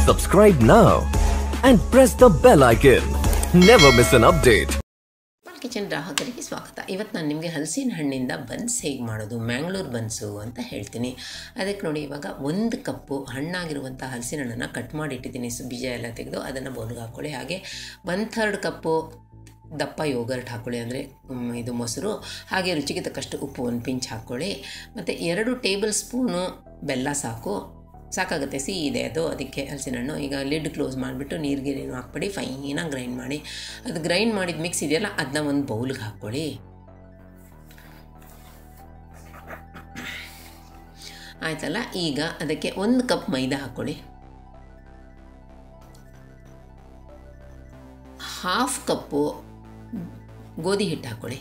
Subscribe now and press the bell icon. Never miss an update. Paul kitchen ಗ್ರಾಹಕರಿಗೆ ಸ್ವಾಗತ ಇವತ್ತು ನಾನು ನಿಮಗೆ ಹಲಸಿನ ಹಣ್ಣಿಂದ ಬನ್ಸ್ ಹೇಗೆ ಮಾಡೋದು ಮ್ಯಾಂಗ್ಳೂರ್ ಬನ್ಸು ಅಂತ ಹೇಳ್ತೀನಿ ಅದಕ್ಕೆ ನೋಡಿ ಇವಾಗ ಒಂದು ಕಪ್ಪು ಹಣ್ಣಾಗಿರುವಂಥ ಹಲಸಿನ ಹಣ್ಣನ್ನು ಕಟ್ ಮಾಡಿ ಇಟ್ಟಿದ್ದೀನಿ ಸು ಬೀಜ ಎಲ್ಲ ತೆಗೆದು ಅದನ್ನು ಬೌಲ್ಗೆ ಹಾಕ್ಕೊಳ್ಳಿ ಹಾಗೆ ಒನ್ ಥರ್ಡ್ ಕಪ್ಪು ದಪ್ಪ ಯೋಗರ್ಟ್ ಹಾಕ್ಕೊಳ್ಳಿ ಅಂದರೆ ಇದು ಮೊಸರು ಹಾಗೆ ರುಚಿಗೆ ತಕ್ಕಷ್ಟು ಉಪ್ಪು ಒಂದು ಪಿಂಚ್ ಹಾಕ್ಕೊಳ್ಳಿ ಮತ್ತು ಎರಡು ಟೇಬಲ್ ಸ್ಪೂನು ಬೆಲ್ಲ ಸಾಕು ಸಾಕಾಗುತ್ತೆ ಸಿಹಿ ಇದೆ ಅದು ಅದಕ್ಕೆ ಹಲಸಿನ ಹಣ್ಣು ಈಗ ಲಿಡ್ ಕ್ಲೋಸ್ ಮಾಡಿಬಿಟ್ಟು ನೀರಿಗೇನು ಹಾಕ್ಬಿಡಿ ಫೈನಾಗಿ ಗ್ರೈಂಡ್ ಮಾಡಿ ಅದು ಗ್ರೈಂಡ್ ಮಾಡಿದ ಮಿಕ್ಸ್ ಇದೆಯಲ್ಲ ಅದನ್ನ ಒಂದು ಬೌಲ್ಗೆ ಹಾಕ್ಕೊಳ್ಳಿ ಆಯ್ತಲ್ಲ ಈಗ ಅದಕ್ಕೆ ಒಂದು ಕಪ್ ಮೈದಾ ಹಾಕ್ಕೊಳ್ಳಿ ಹಾಫ್ ಕಪ್ಪು ಗೋಧಿ ಹಿಟ್ಟು ಹಾಕ್ಕೊಳ್ಳಿ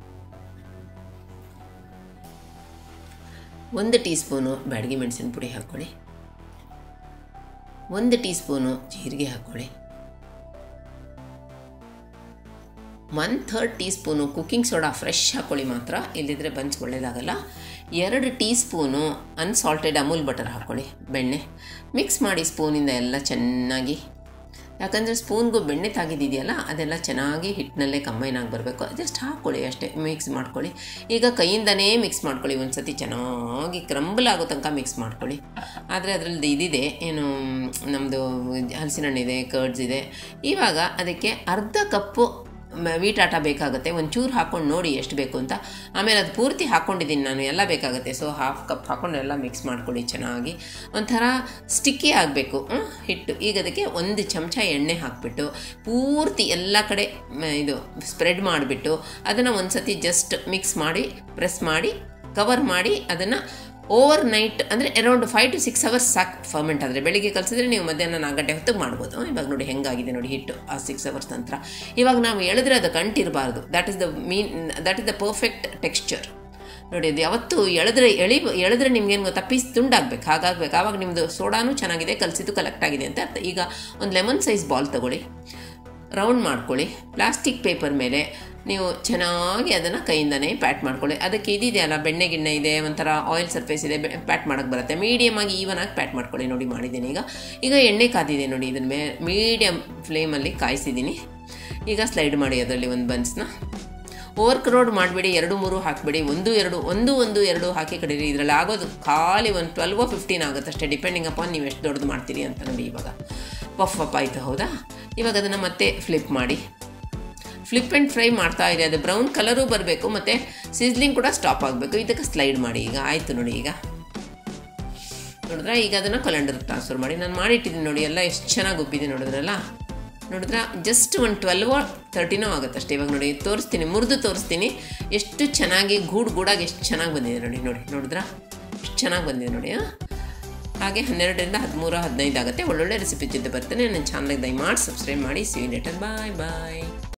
ಒಂದು ಟೀ ಸ್ಪೂನು ಬ್ಯಾಡಗಿ ಮೆಣಸಿನ ಪುಡಿ ಹಾಕ್ಕೊಳ್ಳಿ ಒಂದು ಟೀ ಸ್ಪೂನು ಜೀರಿಗೆ ಹಾಕ್ಕೊಳ್ಳಿ one third teaspoon cooking soda fresh ಹಾಕ್ಕೊಳ್ಳಿ ಮಾತ್ರ ಇಲ್ಲಿದ್ರೆ ಬನ್ಸ್ ಒಳ್ಳೆಯದಾಗಲ್ಲ ಎರಡು teaspoon unsalted Amul butter ಹಾಕ್ಕೊಳ್ಳಿ ಬೆಣ್ಣೆ ಮಿಕ್ಸ್ ಮಾಡಿ ಸ್ಪೂನಿಂದ ಎಲ್ಲ ಚೆನ್ನಾಗಿ ಯಾಕಂದರೆ ಸ್ಪೂನ್ಗೂ ಬೆಣ್ಣೆ ತಾಗಿದೆಯಲ್ಲ ಅದೆಲ್ಲ ಚೆನ್ನಾಗಿ ಹಿಟ್ಟಿನಲ್ಲೇ ಕಂಬೈನ್ ಆಗಿ ಬರಬೇಕು ಜಸ್ಟ್ ಹಾಕ್ಕೊಳ್ಳಿ ಅಷ್ಟೇ ಮಿಕ್ಸ್ ಮಾಡ್ಕೊಳ್ಳಿ ಈಗ ಕೈಯಿಂದನೇ ಮಿಕ್ಸ್ ಮಾಡ್ಕೊಳ್ಳಿ ಒಂದು ಸತಿ ಚೆನ್ನಾಗಿ ಕ್ರಂಬಲ್ ಆಗೋ ತನಕ ಮಿಕ್ಸ್ ಮಾಡ್ಕೊಳ್ಳಿ ಆದರೆ ಅದರಲ್ಲಿ ಇದಿದೆ ಏನು ನಮ್ಮದು ಹಲಸಿನ ಹಣ್ಣಿದೆ ಕರ್ಡ್ಸ್ ಇದೆ ಇವಾಗ ಅದಕ್ಕೆ ಅರ್ಧ ಕಪ್ಪು ವೀಟ್ ಆಟ ಬೇಕಾಗುತ್ತೆ ಒಂಚೂರು ಹಾಕ್ಕೊಂಡು ನೋಡಿ ಎಷ್ಟು ಬೇಕು ಅಂತ ಆಮೇಲೆ ಅದು ಪೂರ್ತಿ ಹಾಕ್ಕೊಂಡಿದ್ದೀನಿ ನಾನು ಎಲ್ಲ ಬೇಕಾಗುತ್ತೆ ಸೊ ಹಾಫ್ ಕಪ್ ಹಾಕ್ಕೊಂಡು ಎಲ್ಲ ಮಿಕ್ಸ್ ಮಾಡ್ಕೊಳ್ಳಿ ಚೆನ್ನಾಗಿ ಒಂಥರ ಸ್ಟಿಕ್ಕಿ ಆಗಬೇಕು ಹಿಟ್ಟು ಈಗ ಅದಕ್ಕೆ ಒಂದು ಚಮಚ ಎಣ್ಣೆ ಹಾಕಿಬಿಟ್ಟು ಪೂರ್ತಿ ಎಲ್ಲ ಕಡೆ ಇದು ಸ್ಪ್ರೆಡ್ ಮಾಡಿಬಿಟ್ಟು ಅದನ್ನು ಒಂದು ಸತಿ ಜಸ್ಟ್ ಮಿಕ್ಸ್ ಮಾಡಿ ಪ್ರೆಸ್ ಮಾಡಿ ಕವರ್ ಮಾಡಿ ಅದನ್ನು ಓವರ್ ನೈಟ್ ಅಂದರೆ around five to six hours ಸಾಕು ಫರ್ಮೆಂಟ್ ಆದರೆ ಬೆಳಿಗ್ಗೆ ಕಲಿಸಿದ್ರೆ ನೀವು ಮಧ್ಯಾಹ್ನ ನಾಲ್ಕು ಗಂಟೆ ಹೊತ್ತಿಗೆ ಮಾಡ್ಬೋದು ಇವಾಗ ನೋಡಿ ಹೆಂಗಾಗಿದೆ ನೋಡಿ ಹಿಟ್ಟು ಆ ಸಿಕ್ಸ್ ಅವರ್ಸ್ ನಂತರ ಇವಾಗ ನಾವು ಎಳೆದ್ರೆ ಅದು ಕಂಟಿರಬಾರ್ದು that is the mean that is the perfect texture ನೋಡಿ ಅದು ಯಾವತ್ತು ಎಳೆದ್ರೆ ಎಳಿ ಎಳೆದ್ರೆ ನಿಮ್ಗೇನು ಗೊತ್ತಾ ಪೀಸ್ ತುಂಡಾಗಬೇಕು ಹಾಗಾಗಬೇಕು ಆವಾಗ ನಿಮ್ಮದು ಸೋಡಾನು ಚೆನ್ನಾಗಿದೆ ಕಲಸಿದ್ದು ಕಲೆಕ್ಟ್ ಆಗಿದೆ ಅಂತ ಅರ್ಥ ಈಗ ಒಂದು ಲೆಮನ್ ಸೈಜ್ ಬಾಲ್ ತೊಗೊಳ್ಳಿ ರೌಂಡ್ ಮಾಡ್ಕೊಳ್ಳಿ ಪ್ಲಾಸ್ಟಿಕ್ ಪೇಪರ್ ಮೇಲೆ ನೀವು ಚೆನ್ನಾಗಿ ಅದನ್ನು ಕೈಯಿಂದನೇ ಪ್ಯಾಟ್ ಮಾಡ್ಕೊಳ್ಳಿ ಅದಕ್ಕೆ ಇದಿದೆಯಲ್ಲ ಬೆಣ್ಣೆ ಗಿಣ್ಣೆ ಇದೆ ಒಂಥರ ಆಯಿಲ್ ಸರ್ಫೇಸ್ ಇದೆ ಪ್ಯಾಟ್ ಮಾಡೋಕ್ಕೆ ಬರುತ್ತೆ ಮೀಡಿಯಮಾಗಿ ಈವನಾಗಿ ಪ್ಯಾಟ್ ಮಾಡ್ಕೊಳ್ಳಿ ನೋಡಿ ಮಾಡಿದ್ದೀನಿ ಈಗ ಈಗ ಎಣ್ಣೆ ಕಾದಿದೆ ನೋಡಿ ಇದನ್ನ ಮೇ ಮೀಡಿಯಮ್ ಫ್ಲೇಮಲ್ಲಿ ಕಾಯಿಸಿದ್ದೀನಿ ಈಗ ಸ್ಲೈಡ್ ಮಾಡಿ ಅದರಲ್ಲಿ ಒಂದು ಬನ್ಸ್ನ ಓವರ್ ಕ್ರೌಡ್ ಮಾಡಿಬಿಡಿ ಎರಡು ಮೂರು ಹಾಕಿಬಿಡಿ ಒಂದು ಎರಡು ಒಂದು ಒಂದು ಎರಡು ಹಾಕಿ ಕಡೀರಿ ಇದರಲ್ಲಿ ಆಗೋದು ಖಾಲಿ ಒಂದು ಟ್ವೆಲ್ವೋ ಫಿಫ್ಟೀನ್ ಆಗುತ್ತೆ ಅಷ್ಟೇ ಡಿಪೆಂಡಿಂಗ್ ಅಪಾನ್ ನೀವು ಎಷ್ಟು ದೊಡ್ಡದು ಮಾಡ್ತೀರಿ ಅಂತ ನೋಡಿ ಇವಾಗ ಪಫ್ ಅಪ್ ಆಯಿತು ಹೌದಾ ಇವಾಗ ಅದನ್ನು ಮತ್ತೆ ಫ್ಲಿಪ್ ಮಾಡಿ ಫ್ಲಿಪ್ ಆ್ಯಂಡ್ ಫ್ರೈ ಮಾಡ್ತಾ ಇದೆ ಅದು ಬ್ರೌನ್ ಕಲರೂ ಬರಬೇಕು ಮತ್ತು ಸಿಸ್ಲಿಂಗ್ ಕೂಡ ಸ್ಟಾಪ್ ಆಗಬೇಕು ಇದಕ್ಕೆ ಸ್ಲೈಡ್ ಮಾಡಿ ಈಗ ಆಯಿತು ನೋಡಿ ಈಗ ನೋಡಿದ್ರೆ ಈಗ ಅದನ್ನು ಕಲೆಂಡರ್ ಟ್ರಾನ್ಸ್ಫರ್ ಮಾಡಿ ನಾನು ಮಾಡಿಟ್ಟಿದ್ದೀನಿ ನೋಡಿ ಎಲ್ಲ ಎಷ್ಟು ಚೆನ್ನಾಗಿ ಉಬ್ಬಿದೆ ನೋಡಿದ್ರಲ್ಲ ನೋಡಿದ್ರೆ ಜಸ್ಟ್ ಒಂದು ಟ್ವೆಲ್ವೋ ತರ್ಟಿನೋ ಆಗುತ್ತೆ ಅಷ್ಟೇ ಇವಾಗ ನೋಡಿ ತೋರಿಸ್ತೀನಿ ಮುರಿದು ತೋರಿಸ್ತೀನಿ ಎಷ್ಟು ಚೆನ್ನಾಗಿ ಗೂಡು ಗೂಡಾಗಿ ಎಷ್ಟು ಚೆನ್ನಾಗಿ ಬಂದಿದೆ ನೋಡಿ ನೋಡಿ ನೋಡಿದ್ರಾ ಎಷ್ಟು ಚೆನ್ನಾಗಿ ಬಂದಿದೆ ನೋಡಿ ಹಾಗೆ ಹನ್ನೆರಡರಿಂದ ಹದಿಮೂರು ಹದಿನೈದು ಆಗುತ್ತೆ ಒಳ್ಳೊಳ್ಳೆ ರೆಸಿಪಿ ಜೊತೆ ಬರ್ತೇನೆ ನನ್ನ ಚಾನಲ್ಗೆ ದಯಮಾಡಿ ಸಬ್ಸ್ಕ್ರೈಬ್ ಮಾಡಿ ಸಿ ಲೆಟರ್ ಬಾಯ್ ಬಾಯ್